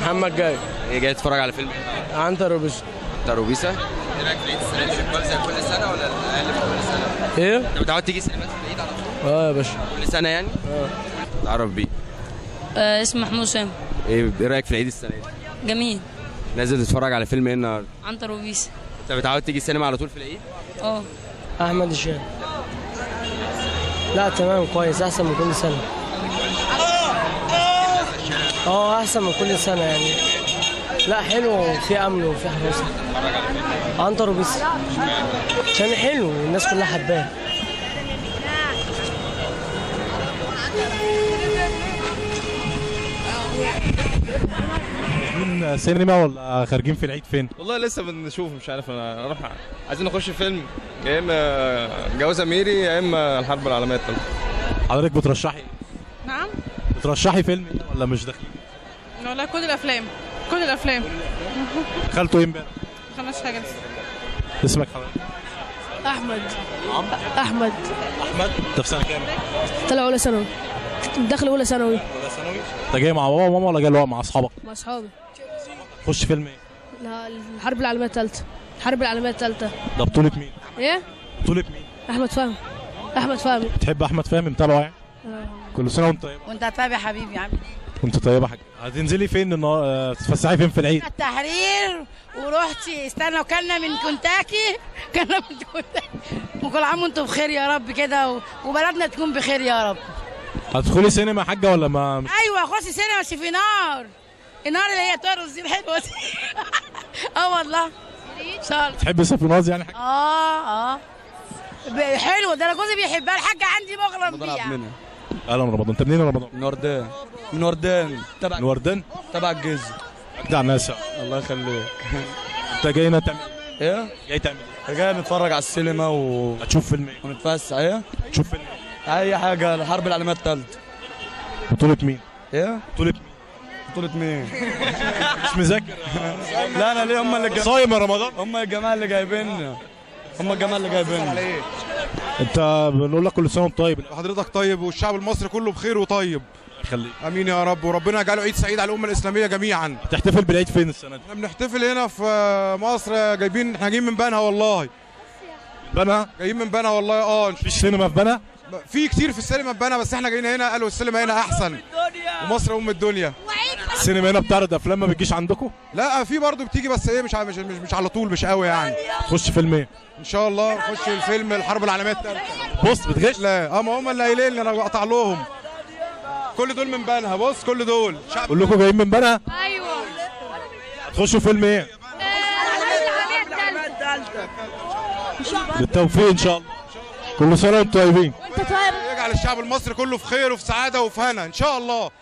محمد جاي ايه جاي تتفرج على فيلم ايه عنتر وبس تروبيسه ايه رايك في العيد السنه دي شغال زي كل سنه ولا اقل من كل سنه ايه انت متعود تيجي سينمات في العيد على طول اه يا باشا كل سنه يعني اه تعرف بيه آه اسمه محمود سام ايه ايه رايك في العيد السنه دي جميل نازل تتفرج على فيلم ايه النهارده عنتر وبيس انت متعود تيجي السينما على طول في العيد اه احمد الشام لا تمام كويس احسن من كل سنه اه احسن من كل سنه يعني لا حلو وفي امن وفي حراسه عنتر وبس عشان حلو والناس كلها حباه من سينما ولا خارجين في العيد فين؟ والله لسه بنشوف مش عارف انا اروح عايزين نخش فيلم يا اما جواز اميري يا اما الحرب العالميه الثالثه حضرتك بترشحي نعم بترشحي فيلم إيه ولا مش داخلين؟ والله كل الافلام كل الافلام دخلتوا ايه امبارح؟ خمس حاجات اسمك حضرتك؟ احمد احمد احمد انت في سنه كام؟ طلع اولى ثانوي داخل اولى ثانوي انت جاي مع بابا وماما ولا جاي مع اصحابك؟ مع اصحابي خش فيلم ايه؟ لا، الحرب العالميه الثالثه الحرب العالميه الثالثه ده بطولة مين؟ ايه بطولة مين؟ احمد فهمي احمد فهمي بتحب احمد فهمي متابعه يعني؟ كل سنه وانت طيب وانت طيب يا حبيبي يا عم وانت طيبه حاجه هتنزلي فين النهار آه، تتفسحي فين في العيد؟ التحرير ورحتي استنى وكلنا من كنتاكي كلنا من كنتاكي وكل عام وانتم بخير يا رب كده و- وبلدنا تكون بخير يا رب هتدخلي سينما يا حاجه ولا ما مش ايوه خشي سينما بس في نار النار اللي هي ترقص دي الحلوه دي اه والله ان شاء الله تحبي صفيناز يعني حاجه؟ اه اه ب- حلو ده انا جوزي بيحبها الحاجه عندي مغرم بيها اهلا رمضان انت منين يا رمضان؟ من وردان من وردان تبع من وردان؟ تبع الجيزه اجدع ناس يا عم. الله يخليك انت جاي هنا تعمل ايه؟ ايه جاي تعمل ايه؟ جاي نتفرج على السينما و... هتشوف فيلم ايه؟ ونتفسح ايه هتشوف فيلم ايه؟ اي حاجه الحرب العالميه الثالثه بطولة مين؟ ايه بطولة مين؟ بطوله مين مش مذاكر لا انا ليه هم اللي جا... صايم يا رمضان هم الجماعه اللي جايبيننا هم الجماعه اللي جايبيننا انت بنقول لك كل سنه وانت طيب حضرتك طيب والشعب المصري كله بخير وطيب خليك امين يا رب وربنا يجعله عيد سعيد على الامه الاسلاميه جميعا هتحتفل بالعيد فين السنه دي؟ احنا بنحتفل هنا في مصر جايبين احنا جايين من بنها والله بنها جايين من بنها والله اه مفيش سينما في بنها؟ في كتير في السينما في بنها بس احنا جايين هنا قالوا السينما هنا احسن ومصر ام الدنيا السينما هنا بتعرض افلام ما بتجيش عندكم؟ لا في برضه بتيجي بس ايه مش ع- مش مش, مش على طول مش قوي يعني تخش فيلم ايه؟ ان شاء الله نخش الفيلم الحرب العالميه الثالثه بص بتغش؟ لا اه ما هم اللي قايلين لي انا بقطع لهم كل دول من بنها بص كل دول شعب بقول لكم جايين من بنها؟ ايوه هتخشوا فيلم ايه؟ بالتوفيق ان شاء الله كل سنه وانتم طيبين انت طيب يجعل الشعب المصري كله في خير وفي سعاده وفي هنا ان شاء الله